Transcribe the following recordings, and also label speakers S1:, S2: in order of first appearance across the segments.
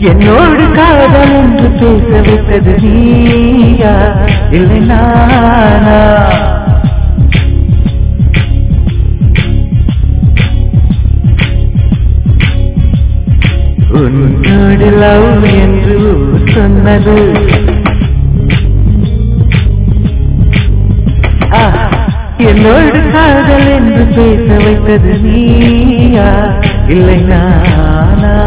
S1: என்னோடு காதல் என்று பேச வைத்தது நீயா இல்லை நானா உன்னோடு லவ் என்று ஊர் சொன்னது ஆ, என்னோடு காதல் என்று பேச வைத்தது நீயா இல்லை நானா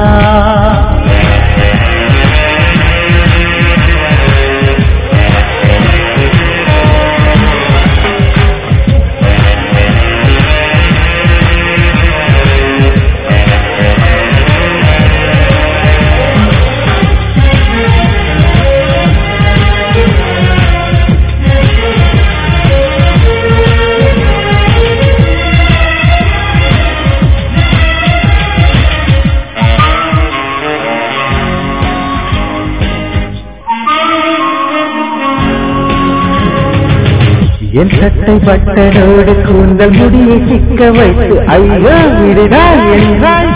S1: என் சட்டை பட்டனோடு கூந்தல் முடியை சிக்க வைத்து ஐயோ விடுடா என்றாய்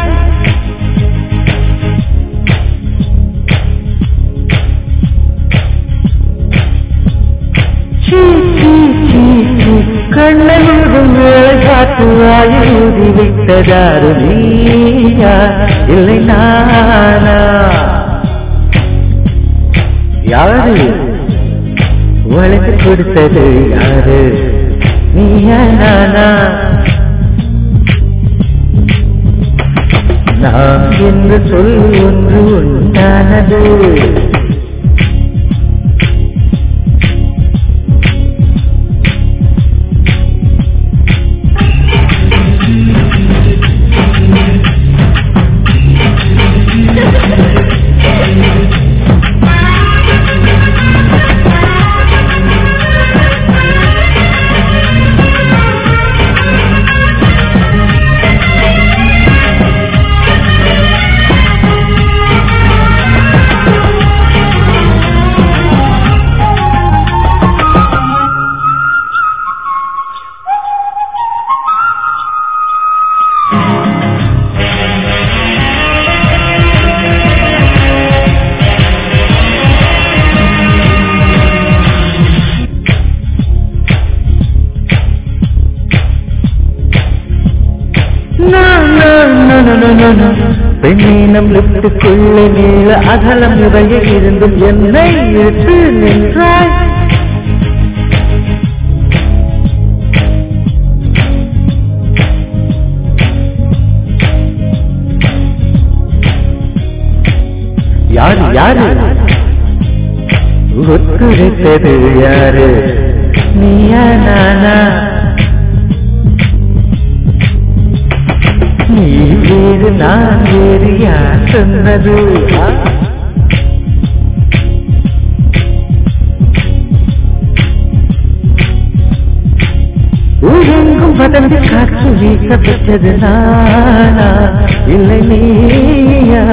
S1: சீ, சீ, சீ, சீ, கண்ணனுடன் வேலை காத்து வாயூதி விட்டதாரு நீயா இல்லை நானா யாரு உழைத்து கொடுத்தது யாரு நீயா நானா நாம் என்று சொல் ஒன்று உண்டானது பெண்ணே நம் லிப்டுக்குள்ளே நீள அகலம் நிறைய இருந்தும் என்னை இழுத்து நின்றாய் யாரு யாரு ஒத்துழைத்தது யாரு நீயா நானா நீ வேறு நான் வேறு யார் சொன்னது ஆ? ஊரெங்கும் பதந்து காற்று வீசப்பட்டது நானா இல்லை நீயா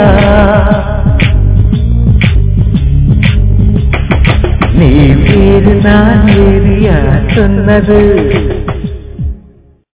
S1: நீ வேறு நான் வேறு யார் சொன்னது